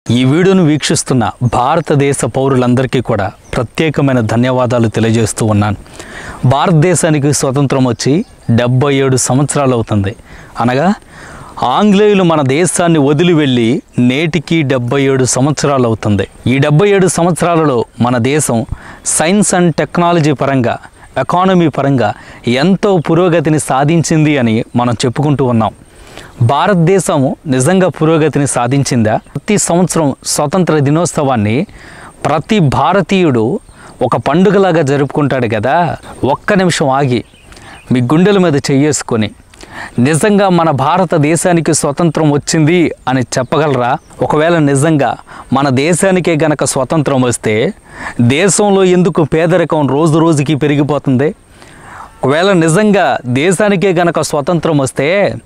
ఈ వీడియోను వీక్షిస్తున్న భారతదేశ పౌరులందరికీ కూడా ప్రత్యేకమైన ధన్యవాదాలు తెలియజేస్తూ ఉన్నాను భారతదేశానికి స్వతంత్రం వచ్చి డెబ్బై ఏడు సంవత్సరాలు అవుతుంది అనగా ఆంగ్లేయులు మన దేశాన్ని వదిలి వెళ్ళి నేటికి డెబ్బై ఏడు సంవత్సరాలు అవుతుంది ఈ డెబ్బై ఏడు సంవత్సరాలలో మన దేశం సైన్స్ అండ్ టెక్నాలజీ పరంగా ఎకానమీ పరంగా ఎంతో పురోగతిని సాధించింది అని మనం చెప్పుకుంటూ ఉన్నాం భారతదేశం నిజంగా పురోగతిని సాధించిందా ప్రతి సంవత్సరం స్వతంత్ర దినోత్సవాన్ని ప్రతి భారతీయుడు ఒక పండుగలాగా జరుపుకుంటాడు కదా ఒక్క నిమిషం ఆగి మీ గుండెల మీద చెయ్యేసుకొని నిజంగా మన భారతదేశానికి స్వతంత్రం వచ్చింది అని చెప్పగలరా ఒకవేళ నిజంగా మన దేశానికే గనక స్వతంత్రం వస్తే దేశంలో ఎందుకు పేదరికం రోజు రోజుకి పెరిగిపోతుంది ఒకవేళ నిజంగా దేశానికే గనక స్వతంత్రం వస్తే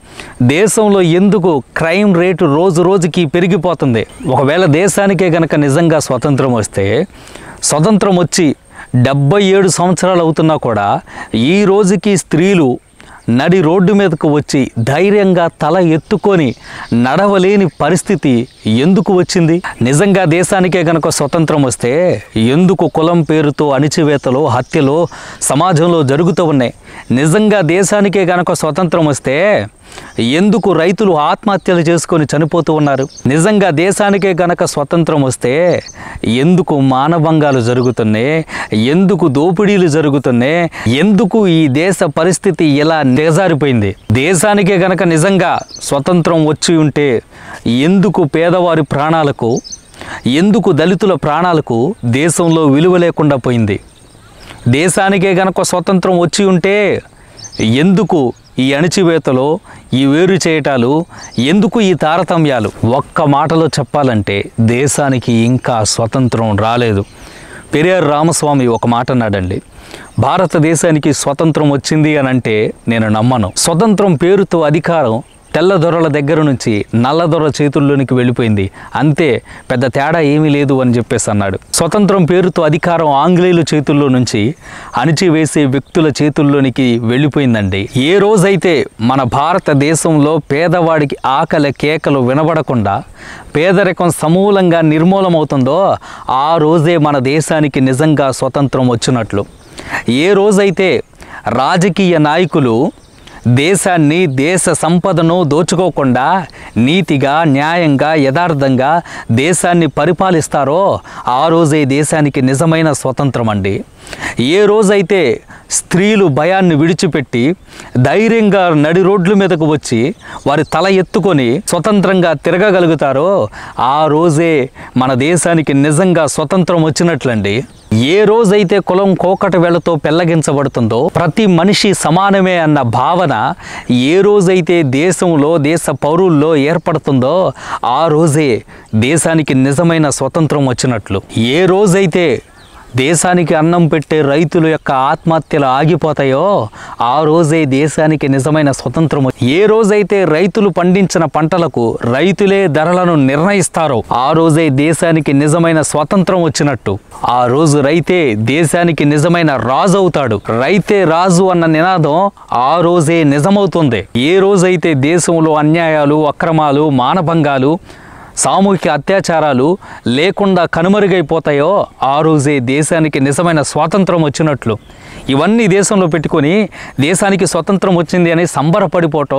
దేశంలో ఎందుకు క్రైమ్ రేటు రోజు రోజుకి పెరిగిపోతుంది ఒకవేళ దేశానికే గనక నిజంగా స్వతంత్రం వస్తే స్వతంత్రం వచ్చి డెబ్బై ఏడు సంవత్సరాలు అవుతున్నా కూడా ఈ రోజుకి స్త్రీలు నడి రోడ్డు మీదకు వచ్చి ధైర్యంగా తల ఎత్తుకొని నడవలేని పరిస్థితి ఎందుకు వచ్చింది నిజంగా దేశానికే గనక స్వతంత్రం వస్తే ఎందుకు కులం పేరుతో అణిచివేతలు హత్యలు సమాజంలో జరుగుతూ ఉన్నాయి నిజంగా దేశానికే గనక స్వతంత్రం వస్తే ఎందుకు రైతులు ఆత్మహత్యలు చేసుకొని చనిపోతూ ఉన్నారు నిజంగా దేశానికే గనక స్వతంత్రం వస్తే ఎందుకు మానభంగాలు జరుగుతున్నాయి ఎందుకు దోపిడీలు జరుగుతున్నాయి ఎందుకు ఈ దేశ పరిస్థితి ఇలా దిగజారిపోయింది దేశానికే గనక నిజంగా స్వతంత్రం వచ్చి ఉంటే ఎందుకు పేదవారి ప్రాణాలకు ఎందుకు దళితుల ప్రాణాలకు దేశంలో విలువ లేకుండా పోయింది దేశానికే గనక స్వతంత్రం వచ్చి ఉంటే ఎందుకు ఈ అణిచివేతలో ఈ వేరు చేయటాలు ఎందుకు ఈ తారతమ్యాలు ఒక్క మాటలో చెప్పాలంటే దేశానికి ఇంకా స్వతంత్రం రాలేదు పెరియార్ రామస్వామి ఒక మాట అన్నాడండి భారతదేశానికి స్వతంత్రం వచ్చింది అని అంటే నేను నమ్మను స్వతంత్రం పేరుతో అధికారం తెల్లదొరల దగ్గర నుంచి నల్లదొర చేతుల్లోనికి వెళ్ళిపోయింది అంతే పెద్ద తేడా ఏమీ లేదు అని చెప్పేసి అన్నాడు స్వతంత్రం పేరుతో అధికారం ఆంగ్లేయుల చేతుల్లో నుంచి అణిచివేసే వ్యక్తుల చేతుల్లోనికి వెళ్ళిపోయిందండి ఏ రోజైతే మన భారతదేశంలో పేదవాడికి ఆకలి కేకలు వినబడకుండా పేదరికం సమూలంగా నిర్మూలమవుతుందో ఆ రోజే మన దేశానికి నిజంగా స్వతంత్రం వచ్చినట్లు ఏ రోజైతే రాజకీయ నాయకులు దేశాన్ని దేశ సంపదను దోచుకోకుండా నీతిగా న్యాయంగా యథార్థంగా దేశాన్ని పరిపాలిస్తారో ఆ రోజే దేశానికి నిజమైన స్వతంత్రం అండి ఏ రోజైతే స్త్రీలు భయాన్ని విడిచిపెట్టి ధైర్యంగా నడి రోడ్ల మీదకు వచ్చి వారి తల ఎత్తుకొని స్వతంత్రంగా తిరగగలుగుతారో ఆ రోజే మన దేశానికి నిజంగా స్వతంత్రం వచ్చినట్లండి ఏ రోజైతే కులం కోకట వేళతో పెళ్లగించబడుతుందో ప్రతి మనిషి సమానమే అన్న భావన ఏ రోజైతే దేశంలో దేశ పౌరుల్లో ఏర్పడుతుందో ఆ రోజే దేశానికి నిజమైన స్వతంత్రం వచ్చినట్లు ఏ రోజైతే దేశానికి అన్నం పెట్టే రైతుల యొక్క ఆత్మహత్యలు ఆగిపోతాయో ఆ రోజే దేశానికి నిజమైన స్వతంత్రం ఏ రోజైతే రైతులు పండించిన పంటలకు రైతులే ధరలను నిర్ణయిస్తారో ఆ రోజే దేశానికి నిజమైన స్వతంత్రం వచ్చినట్టు ఆ రోజు రైతే దేశానికి నిజమైన రాజు అవుతాడు రైతే రాజు అన్న నినాదం ఆ రోజే నిజమవుతుంది ఏ రోజైతే దేశంలో అన్యాయాలు అక్రమాలు మానభంగాలు సామూహిక అత్యాచారాలు లేకుండా కనుమరుగైపోతాయో ఆ రోజే దేశానికి నిజమైన స్వాతంత్రం వచ్చినట్లు ఇవన్నీ దేశంలో పెట్టుకొని దేశానికి స్వతంత్రం వచ్చింది అని సంబరపడిపోవటం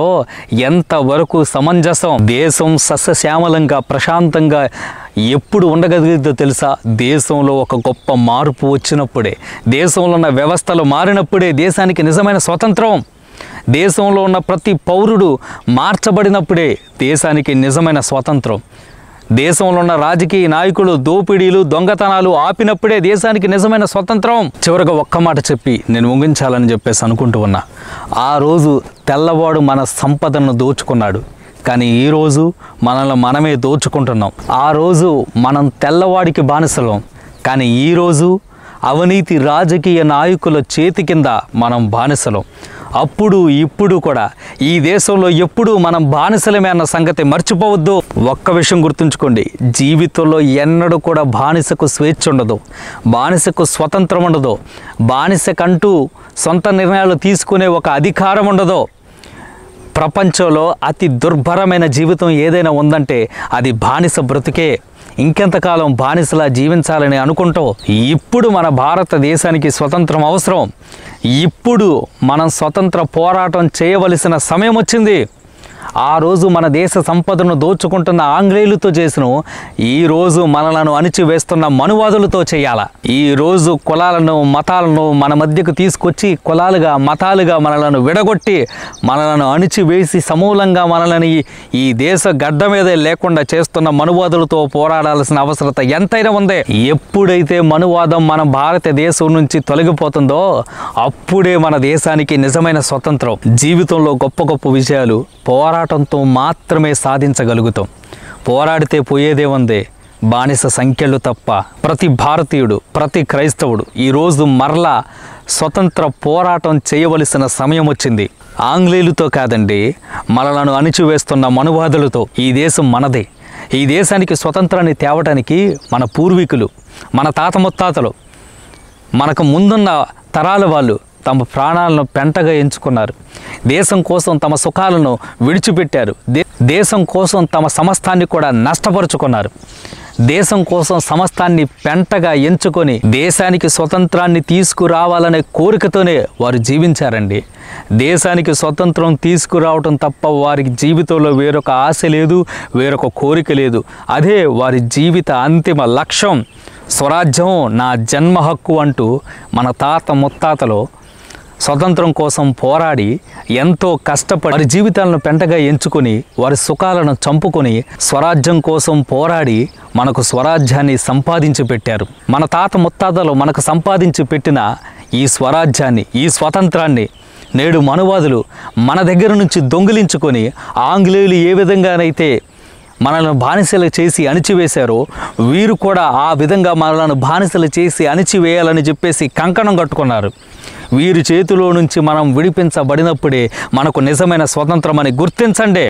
ఎంతవరకు సమంజసం దేశం సస్యశ్యామలంగా ప్రశాంతంగా ఎప్పుడు ఉండగలిగిద్దో తెలుసా దేశంలో ఒక గొప్ప మార్పు వచ్చినప్పుడే దేశంలో ఉన్న వ్యవస్థలు మారినప్పుడే దేశానికి నిజమైన స్వతంత్రం దేశంలో ఉన్న ప్రతి పౌరుడు మార్చబడినప్పుడే దేశానికి నిజమైన స్వాతంత్రం దేశంలో ఉన్న రాజకీయ నాయకులు దోపిడీలు దొంగతనాలు ఆపినప్పుడే దేశానికి నిజమైన స్వతంత్రం చివరగా ఒక్క మాట చెప్పి నేను ముగించాలని చెప్పేసి అనుకుంటూ ఉన్నా ఆ రోజు తెల్లవాడు మన సంపదను దోచుకున్నాడు కానీ ఈరోజు మనల్ని మనమే దోచుకుంటున్నాం ఆ రోజు మనం తెల్లవాడికి బానిసలం కానీ ఈరోజు అవినీతి రాజకీయ నాయకుల చేతి కింద మనం బానిసలం అప్పుడు ఇప్పుడు కూడా ఈ దేశంలో ఎప్పుడు మనం బానిసలమే అన్న సంగతి మర్చిపోవద్దు ఒక్క విషయం గుర్తుంచుకోండి జీవితంలో ఎన్నడూ కూడా బానిసకు స్వేచ్ఛ ఉండదు బానిసకు స్వతంత్రం ఉండదు బానిసకంటూ సొంత నిర్ణయాలు తీసుకునే ఒక అధికారం ఉండదు ప్రపంచంలో అతి దుర్భరమైన జీవితం ఏదైనా ఉందంటే అది బానిస బ్రతుకే ఇంకెంతకాలం బానిసలా జీవించాలని అనుకుంటావు ఇప్పుడు మన భారతదేశానికి స్వతంత్రం అవసరం ఇప్పుడు మనం స్వతంత్ర పోరాటం చేయవలసిన సమయం వచ్చింది ఆ రోజు మన దేశ సంపదను దోచుకుంటున్న ఆంగ్లేయులతో చేసిన ఈ రోజు మనలను అణిచివేస్తున్న మనువాదులతో చేయాల ఈ రోజు కులాలను మతాలను మన మధ్యకు తీసుకొచ్చి కులాలుగా మతాలుగా మనలను విడగొట్టి మనలను అణిచివేసి సమూలంగా మనల్ని ఈ- ఈ దేశ గడ్డ మీదే లేకుండా చేస్తున్న మనువాదులతో పోరాడాల్సిన అవసరత ఎంతైనా ఉంది ఎప్పుడైతే మనువాదం మన భారతదేశం నుంచి తొలగిపోతుందో అప్పుడే మన దేశానికి నిజమైన స్వతంత్రం జీవితంలో గొప్ప గొప్ప విషయాలు పోరాటంతో మాత్రమే సాధించగలుగుతాం పోరాడితే పోయేదే ఉంది బానిస సంఖ్యలు తప్ప ప్రతి భారతీయుడు ప్రతి క్రైస్తవుడు ఈరోజు మరలా స్వతంత్ర పోరాటం చేయవలసిన సమయం వచ్చింది ఆంగ్లేయులతో కాదండి మనలను అణిచివేస్తున్న మనువాదులతో ఈ దేశం మనదే ఈ దేశానికి స్వతంత్రాన్ని తేవటానికి మన పూర్వీకులు మన తాత ముత్తాతలు మనకు ముందున్న తరాల వాళ్ళు తమ ప్రాణాలను పెంటగా ఎంచుకున్నారు దేశం కోసం తమ సుఖాలను విడిచిపెట్టారు దే దేశం కోసం తమ సమస్తాన్ని కూడా నష్టపరుచుకున్నారు దేశం కోసం సమస్తాన్ని పెంటగా ఎంచుకొని దేశానికి స్వతంత్రాన్ని తీసుకురావాలనే కోరికతోనే వారు జీవించారండి దేశానికి స్వతంత్రం తీసుకురావటం తప్ప వారికి జీవితంలో వేరొక ఆశ లేదు వేరొక కోరిక లేదు అదే వారి జీవిత అంతిమ లక్ష్యం స్వరాజ్యం నా జన్మ హక్కు అంటూ మన తాత ముత్తాతలు స్వతంత్రం కోసం పోరాడి ఎంతో కష్టపడి వారి జీవితాలను పెంటగా ఎంచుకొని వారి సుఖాలను చంపుకొని స్వరాజ్యం కోసం పోరాడి మనకు స్వరాజ్యాన్ని సంపాదించి పెట్టారు మన తాత ముత్తాతలు మనకు సంపాదించి పెట్టిన ఈ స్వరాజ్యాన్ని ఈ స్వతంత్రాన్ని నేడు మనువాదులు మన దగ్గర నుంచి దొంగిలించుకొని ఆంగ్లేయులు ఏ విధంగానైతే మనల్ని బానిసలు చేసి అణిచివేశారో వీరు కూడా ఆ విధంగా మనలను బానిసలు చేసి అణిచివేయాలని చెప్పేసి కంకణం కట్టుకున్నారు వీరి చేతిలో నుంచి మనం విడిపించబడినప్పుడే మనకు నిజమైన స్వతంత్రం అని గుర్తించండి